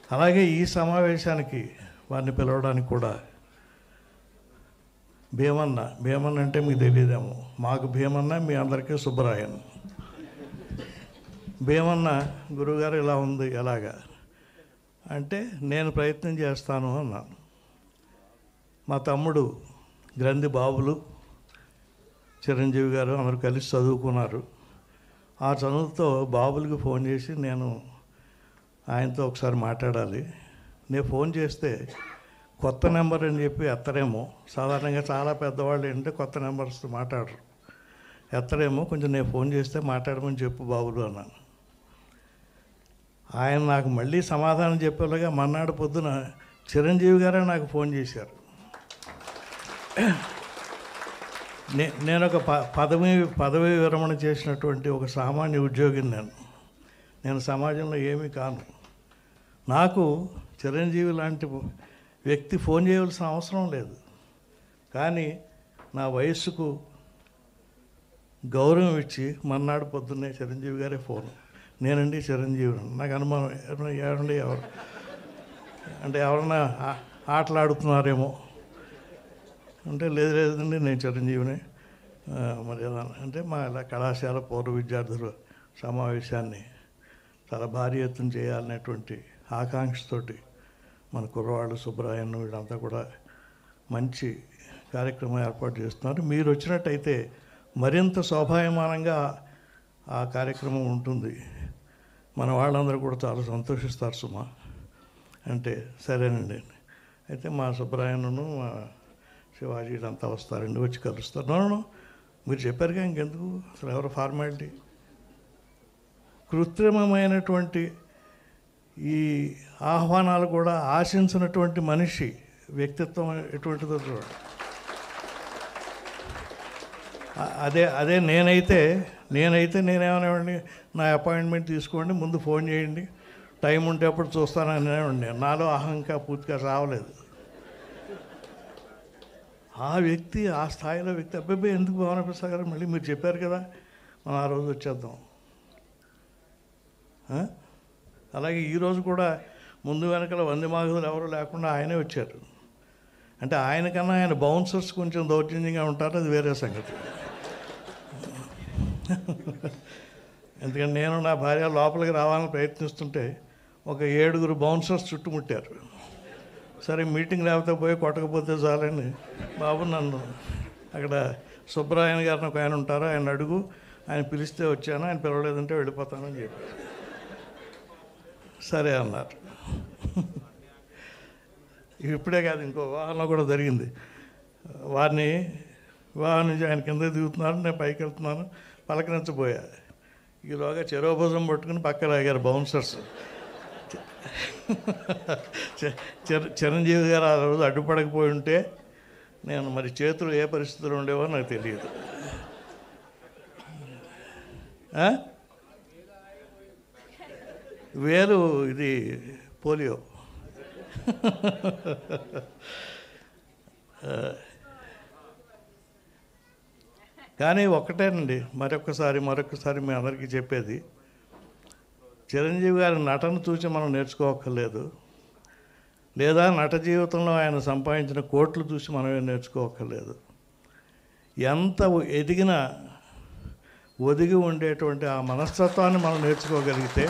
అలాగే ఈ సమావేశానికి వారిని పిలవడానికి కూడా భీమన్న భీమన్న అంటే మీకు తెలియదేమో మాకు భీమన్న మీ అందరికీ సుబ్బరాయన్ భీమన్న గురువుగారు ఇలా ఉంది ఎలాగా అంటే నేను ప్రయత్నం చేస్తాను అన్నాను మా తమ్ముడు గ్రంథి బాబులు చిరంజీవి గారు అందరూ కలిసి చదువుకున్నారు ఆ చదువుతో బాబులకి ఫోన్ చేసి నేను ఆయనతో ఒకసారి మాట్లాడాలి నేను ఫోన్ చేస్తే కొత్త నెంబర్ అని చెప్పి ఎత్తరేమో సాధారణంగా చాలా పెద్దవాళ్ళు ఏంటంటే కొత్త నెంబర్స్ మాట్లాడరు ఎత్తరేమో కొంచెం నేను ఫోన్ చేస్తే మాట్లాడమని చెప్పు బాబులు అన్నాను ఆయన నాకు మళ్ళీ సమాధానం చెప్పేలాగా మన్నాడు పొద్దున చిరంజీవి గారే నాకు ఫోన్ చేశారు నే నేను ఒక ప పదవి పదవి విరమణ చేసినటువంటి ఒక సామాన్య ఉద్యోగిని నేను నేను సమాజంలో ఏమీ కాను నాకు చిరంజీవి లాంటి వ్యక్తి ఫోన్ చేయవలసిన అవసరం లేదు కానీ నా వయస్సుకు గౌరవం ఇచ్చి మన్నాడు పొద్దున్నే చిరంజీవి గారే ఫోన్ నేనండి చిరంజీవి నాకు అనుమానం ఎవరు- ఏమండి ఎవరు అంటే ఎవరన్నా ఆ- ఆటలాడుతున్నారేమో అంటే లేదు లేదండి నేను చిరంజీవిని ఆ, మరి ఏదన్నా అంటే మా ఇలా కళాశాల పూర్వ విద్యార్థుల సమావేశాన్ని చాలా భారీ ఎత్తున చేయాలనేటువంటి ఆకాంక్షతోటి మన కుర్రవాళ్ళు సుబ్రాయన్ వీళ్ళంతా కూడా మంచి కార్యక్రమం ఏర్పాటు చేస్తున్నారు మీరు వచ్చినట్టయితే మరింత శోభాయమానంగా ఆ కార్యక్రమం ఉంటుంది మన వాళ్ళందరూ కూడా చాలా సంతోషిస్తారు సుమా అంటే సరేనండి అయితే మా సుబ్రాయణను మా శివాజీ వీళ్ళంతా వస్తారండి వచ్చి కలుస్తారు నో, నో, నో. మీరు చెప్పారుగా ఇంకెందుకు అసలు ఎవరు ఫార్మాలిటీ కృత్రిమమైనటువంటి ఈ ఆహ్వానాలు కూడా ఆశించినటువంటి మనిషి వ్యక్తిత్వం ఎటువంటిదో చూడండి అ- అదే అదే నేనైతే నేనైతే నేనేమనేవాడిని నా అపాయింట్మెంట్ తీసుకోండి ముందు ఫోన్ చేయండి టైం ఉంటే అప్పుడు చూస్తానని అనేవాడిని నాలో అహంకా పూర్తిగా రావలేదు ఆ వ్యక్తి ఆ స్థాయిలో వ్యక్తి అబ్బాయి ఎందుకు భవన ప్రసాద్ గారు మళ్ళీ మీరు చెప్పారు కదా మనం ఆ రోజు వచ్చేద్దాం ఆ? అలాగే ఈరోజు కూడా ముందు వెనకల వంది మాగదులు ఎవరు లేకుండా ఆయనే వచ్చారు అంటే ఆయనకన్నా ఆయన బౌన్సర్స్ కొంచెం దౌర్జన్యంగా ఉంటారు అది వేరే సంగతి ఎందుకంటే నేను నా భార్య లోపలికి రావాలని ప్రయత్నిస్తుంటే ఒక ఏడుగురు బౌన్సర్స్ చుట్టుముట్టారు సరే మీటింగ్ లేకపోతే పోయి కొట్టకపోతే చాలని బాబు నన్ను అక్కడ సుబ్బరాయన్ గారిని ఒక ఆయన ఉంటారు ఆయన అడుగు ఆయన పిలిస్తే వచ్చాను ఆయన పిలవలేదంటే వెళ్ళిపోతానని చెప్పి సరే అన్నారు ఇప్పుడే కాదు ఇంకో వివాహంలో కూడా జరిగింది వారిని వివాహం నుంచి ఆయన కింద దిగుతున్నారు నేను పైకి వెళ్తున్నాను పలకరించబోయా ఈలోగా చెరోభుజం పట్టుకుని పక్క లాగారు బౌన్సర్స్ చి- చిర- చిరంజీవి గారు ఆ రోజు అడ్డుపడకపోయి ఉంటే నేను మరి చేతులు ఏ పరిస్థితులు ఉండేవో నాకు తెలియదు ఆ? వేలు ఇది పోలియో ఆ. కానీ ఒక్కటేనండి మరొకసారి మరొకసారి మీ అందరికీ చెప్పేది చిరంజీవి గారి నటన చూసి మనం నేర్చుకోవక్కర్లేదు లేదా నట జీవితంలో ఆయన సంపాదించిన కోట్లు చూసి మనమే నేర్చుకోవక్కర్లేదు ఎంత ఎదిగినా ఒదిగి ఉండేటువంటి ఆ మనస్తత్వాన్ని మనం నేర్చుకోగలిగితే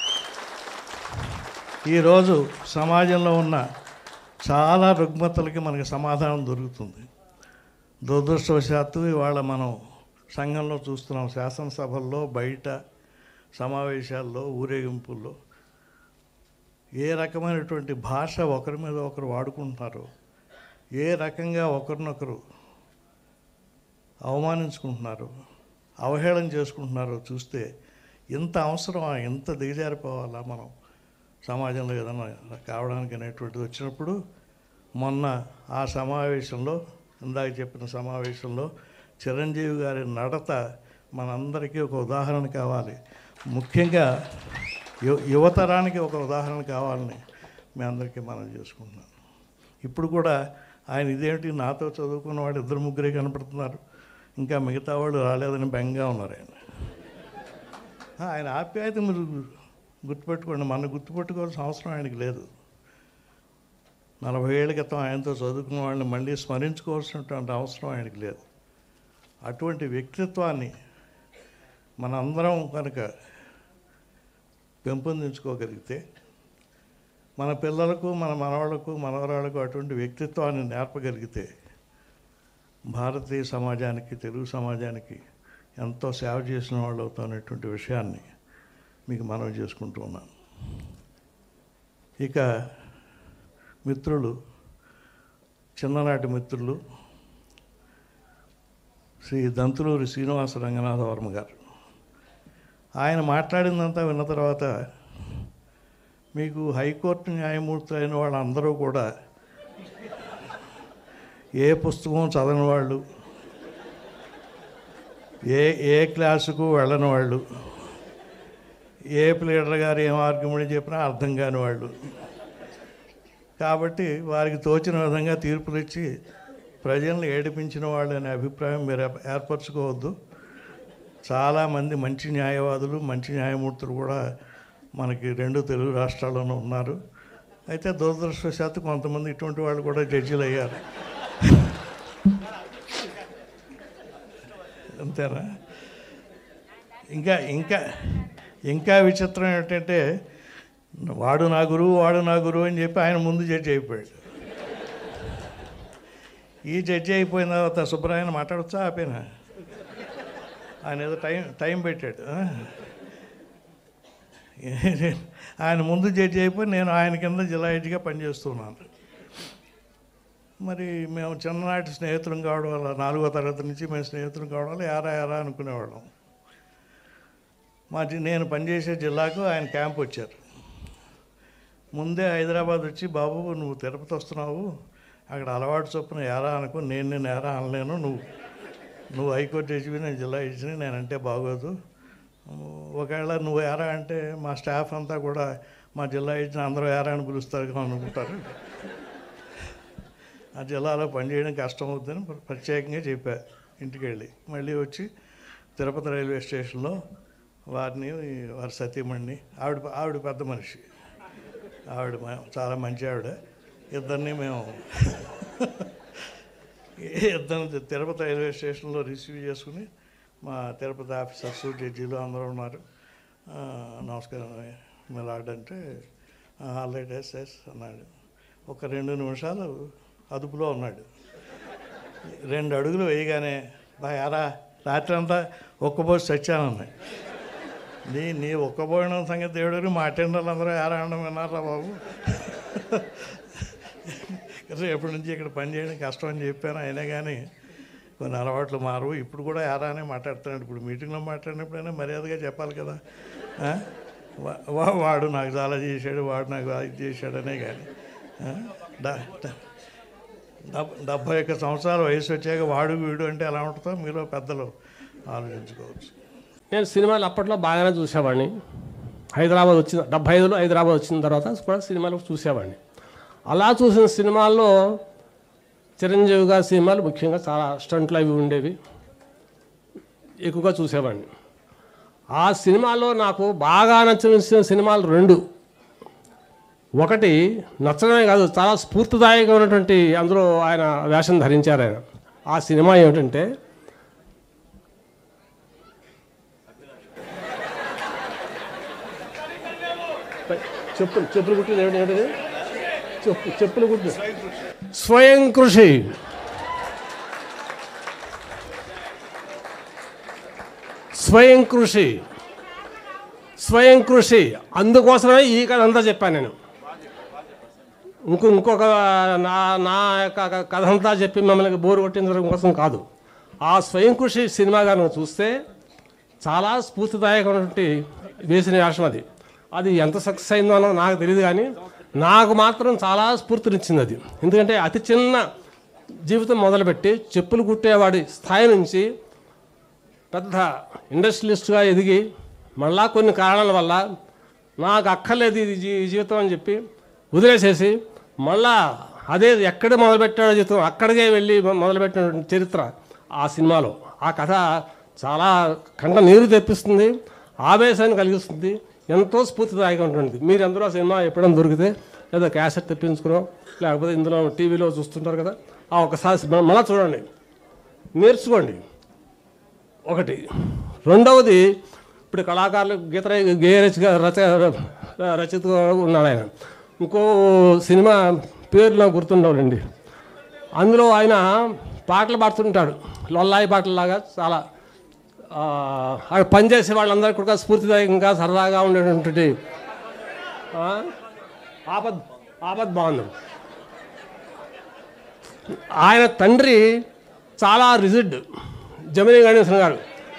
ఈరోజు సమాజంలో ఉన్న చాలా రుగ్మతలకి మనకి సమాధానం దొరుకుతుంది దురదృష్టవశాత్తు ఇవాళ మనం సంఘంలో చూస్తున్నాం శాసనసభల్లో బయట సమావేశాల్లో ఊరేగింపుల్లో ఏ రకమైనటువంటి భాష ఒకరి మీద ఒకరు వాడుకుంటున్నారో ఏ రకంగా ఒకరినొకరు అవమానించుకుంటున్నారు అవహేళన చేసుకుంటున్నారో చూస్తే ఇంత అవసరమా ఇంత దిగజారిపోవాలా మనం సమాజంలో ఏదైనా కావడానికి అనేటువంటిది వచ్చినప్పుడు మొన్న ఆ సమావేశంలో ఇందాక చెప్పిన సమావేశంలో చిరంజీవి గారి నడత మనందరికీ ఒక ఉదాహరణ కావాలి ముఖ్యంగా యు యువతరానికి ఒక ఉదాహరణ కావాలని మీ అందరికీ మనం చేసుకుంటున్నాను ఇప్పుడు కూడా ఆయన ఇదేంటి నాతో చదువుకున్న వాడు ఇద్దరు ముగ్గురే కనపడుతున్నారు ఇంకా మిగతా వాళ్ళు రాలేదని బెంగా ఉన్నారు ఆయన ఆయన ఆప్యాయత మీరు గుర్తుపెట్టుకోండి మన గుర్తుపెట్టుకోవాల్సిన అవసరం ఆయనకి లేదు నలభై ఏళ్ళ క్రితం ఆయనతో చదువుకున్న వాళ్ళని మళ్ళీ స్మరించుకోవాల్సినటువంటి అవసరం ఆయనకి లేదు అటువంటి వ్యక్తిత్వాన్ని మనందరం కనుక పెంపొందించుకోగలిగితే మన పిల్లలకు మన మనవాళ్ళకు మనవరాళ్ళకు అటువంటి వ్యక్తిత్వాన్ని నేర్పగలిగితే భారతీయ సమాజానికి తెలుగు సమాజానికి ఎంతో సేవ చేసిన వాళ్ళు అవుతామనేటువంటి విషయాన్ని మీకు మనవి చేసుకుంటూ ఉన్నాను ఇక మిత్రులు చిన్ననాటి మిత్రులు శ్రీ దంతులూరి శ్రీనివాస రంగనాథ వర్మ గారు ఆయన మాట్లాడిందంతా విన్న తర్వాత మీకు హైకోర్టు న్యాయమూర్తులు అయిన వాళ్ళందరూ కూడా ఏ పుస్తకం చదవని వాళ్ళు ఏ ఏ క్లాసుకు వెళ్ళని వాళ్ళు ఏ ప్లేడర్ గారు ఏం ఆర్గ్యుమెంట్ చెప్పినా అర్థం కాని వాళ్ళు కాబట్టి వారికి తోచిన విధంగా తీర్పులు ఇచ్చి ప్రజలను ఏడిపించిన వాళ్ళు అనే అభిప్రాయం మీరు ఏర్ప- ఏర్పరచుకోవద్దు చాలామంది మంచి న్యాయవాదులు మంచి న్యాయమూర్తులు కూడా మనకి రెండు తెలుగు రాష్ట్రాల్లోనూ ఉన్నారు అయితే దురదృష్టవశాత్తు కొంతమంది ఇటువంటి వాళ్ళు కూడా జడ్జిలు అయ్యారు అంతేనా ఇంకా ఇంకా ఇంకా విచిత్రం ఏంటంటే వాడు నా గురువు వాడు నా గురువు అని చెప్పి ఆయన ముందు జడ్జి అయిపోయాడు ఈ జడ్జి అయిపోయిన తర్వాత సుబ్రహ్మణ్యం మాట్లాడచ్చా ఆపేనా ఆయన ఏదో టైం టైం పెట్టాడు ఆ? ఆయన ముందు జడ్జి అయిపోయి నేను ఆయన కింద జిల్లా జడ్జిగా పనిచేస్తున్నాను మరి మేము చిన్ననాటి స్నేహితులం కావడం వల్ల నాలుగో తరగతి నుంచి మేము స్నేహితులం కావడం వల్ల యారా యారా అనుకునేవాళ్ళం మా జి- నేను పనిచేసే జిల్లాకు ఆయన క్యాంప్ వచ్చారు ముందే హైదరాబాద్ వచ్చి బాబు నువ్వు తిరుపతి వస్తున్నావు అక్కడ అలవాటు చొప్పున ఏరా అనుకో నేను నేను ఏరా అనలేను నువ్వు నువ్వు హైకోర్టు జడ్జివి నేను జిల్లా జడ్జిని నేనంటే బాగోదు ఒకవేళ నువ్వు ఏరా అంటే మా స్టాఫ్ అంతా కూడా మా జిల్లా జడ్జిని అందరూ ఏరా అని పిలుస్తారు అనుకుంటారు ఆ జిల్లాలో పనిచేయడం కష్టం అవుతుందని ప్ర- ప్రత్యేకంగా చెప్పా ఇంటికి వెళ్ళి మళ్ళీ వచ్చి తిరుపతి రైల్వే స్టేషన్లో వారిని వారి సతీమణిని ఆవిడ ఆవిడ పెద్ద మనిషి ఆవిడ మ- చాలా మంచి ఆవిడ ఇద్దరిని మేము ఇద్దరిని తిరుపతి రైల్వే స్టేషన్లో రిసీవ్ చేసుకుని మా తిరుపతి ఆఫీసర్స్ జడ్జీలు అందరూ ఉన్నారు ఆ, నమస్కారం మిలాడ్ అంటే ఆల్రెడీ ఎస్ ఎస్ అన్నాడు ఒక రెండు నిమిషాలు అదుపులో ఉన్నాడు రెండు అడుగులు వేయగానే బాగా రాత్రి అంతా ఒక్కబోసి చచ్చానన్నాయి నీ నీ ఒక్కబోయిన సంగతి దేవుడు మా అటెండర్లు అందరూ ఆరాడడం విన్నారా బాబు రేపటి నుంచి ఇక్కడ పని చేయడం కష్టం అని చెప్పాను అయినా కానీ కొన్ని అలవాట్లు మారవు ఇప్పుడు కూడా యారానే మాట్లాడుతున్నాడు ఇప్పుడు మీటింగ్లో మాట్లాడినప్పుడైనా మర్యాదగా చెప్పాలి కదా ఆ? వా- వా- వాడు నాకు చాలా చేశాడు వాడు నాకు ఇది చేశాడనే కానీ ఆ? డ- డ- డెబ్- డెబ్భై ఒక్క సంవత్సరాల వయసు వచ్చాక వాడు వీడు అంటే ఎలా ఉంటుందో మీలో పెద్దలు ఆలోచించుకోవచ్చు నేను సినిమాలు అప్పట్లో బాగానే చూసేవాడిని హైదరాబాద్ వచ్చిన డెబ్బై ఐదులో హైదరాబాద్ వచ్చిన తర్వాత కూడా సినిమాలు చూసేవాడిని అలా చూసిన సినిమాల్లో చిరంజీవి గారి సినిమాలు ముఖ్యంగా చాలా స్టంట్లు అవి ఉండేవి ఎక్కువగా చూసేవాడిని ఆ సినిమాలో నాకు బాగా నచ్చిన సినిమాలు రెండు ఒకటి నచ్చడమే కాదు చాలా స్ఫూర్తిదాయకమైనటువంటి అందులో ఆయన వేషం ధరించారు ఆయన ఆ సినిమా ఏమిటంటే చెప్పులు చెప్పులు కుట్టింది ఏమిటి ఏమిటిది చెప్పు చెప్పులు కుట్టి స్వయం కృషి స్వయం కృషి స్వయం కృషి అందుకోసమే ఈ కథ అంతా చెప్పాను నేను ఇంకో ఇంకొక నా నా యొక్క కథ అంతా చెప్పి మిమ్మల్ని బోరు కొట్టించడం కోసం కాదు ఆ స్వయం కృషి సినిమా కనుక చూస్తే చాలా స్ఫూర్తిదాయకమైనటువంటి వేసిన వేషం అది అది ఎంత సక్సెస్ అయిందో నాకు తెలియదు కానీ నాకు మాత్రం చాలా స్ఫూర్తినిచ్చింది అది ఎందుకంటే అతి చిన్న జీవితం మొదలుపెట్టి చెప్పులు కుట్టేవాడి స్థాయి నుంచి పెద్ద ఇండస్ట్రియలిస్ట్గా ఎదిగి మళ్ళా కొన్ని కారణాల వల్ల నాకు అక్కర్లేదు ఇది జీ- ఈ జీవితం అని చెప్పి వదిలేసేసి మళ్ళా అదే ఎక్కడ మొదలుపెట్టాడో జీవితం అక్కడికే వెళ్ళి మొ- మొదలుపెట్టిన చరిత్ర ఆ సినిమాలో ఆ కథ చాలా కంట నీరు తెప్పిస్తుంది ఆవేశాన్ని కలిగిస్తుంది ఎంతో స్ఫూర్తిదాయకంగా ఉంటుంది మీరు అందరూ ఆ సినిమా ఎప్పుడైనా దొరికితే లేదా క్యాసెట్ తెప్పించుకునో లేకపోతే ఇందులో టీవీలో చూస్తుంటారు కదా ఆ ఒకసారి మళ్ళీ చూడండి నేర్చుకోండి ఒకటి రెండవది ఇప్పుడు కళాకారులు గీత గేయ రచ రచ రచయిత ఉన్నాడు ఆయన ఇంకో సినిమా పేరు నాకు గుర్తుండవులండి అందులో ఆయన పాటలు పాడుతుంటాడు లొల్లాయి పాటలాగా చాలా ఆ, అక్కడ పనిచేసే వాళ్ళందరికీ కూడా స్ఫూర్తిదాయకంగా సరదాగా ఉండేటువంటి ఆ, ఆపద్ ఆపద్ బాగుంది ఆయన తండ్రి చాలా రిజిడ్ జమిని గణేశన్ గారు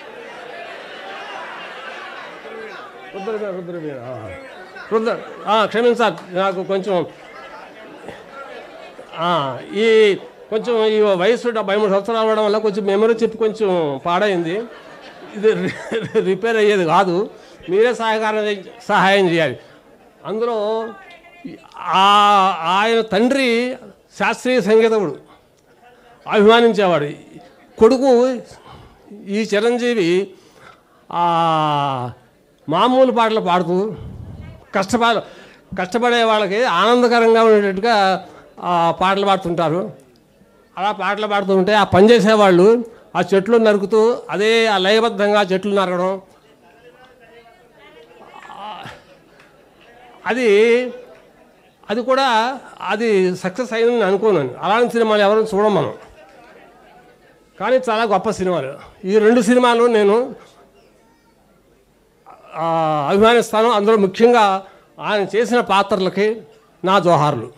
రుద్రవీణ రుద్రవీణ ఆ. రుద్ర ఆ, క్షమించాలి నాకు కొంచెం ఆ, ఈ కొంచెం ఈ వయసు డెబ్బై మూడు సంవత్సరాలు అవ్వడం వల్ల కొంచెం మెమరీ చిప్ కొంచెం పాడైంది ఇది రి- రిపేర్ అయ్యేది కాదు మీరే సహాయకారం చే- సహాయం చేయాలి అందులో ఆ- ఆయన తండ్రి శాస్త్రీయ సంగీతకుడు అభిమానించేవాడు కొడుకు ఈ చిరంజీవి ఆ మామూలు పాటలు పాడుతూ కష్టపడ కష్టపడే వాళ్ళకి ఆనందకరంగా ఉండేటట్టుగా ఆ పాటలు పాడుతుంటారు అలా పాటలు పాడుతూ ఉంటే ఆ పని చేసేవాళ్ళు ఆ చెట్లు నరుకుతూ అదే ఆ లయబద్ధంగా చెట్లు నరకడం అది అది కూడా అది సక్సెస్ అయిందని అనుకోను అలాంటి సినిమాలు ఎవరు చూడం మనం కానీ చాలా గొప్ప సినిమాలు ఈ రెండు సినిమాలు నేను ఆ, అభిమానిస్తాను అందులో ముఖ్యంగా ఆయన చేసిన పాత్రలకి నా జోహార్లు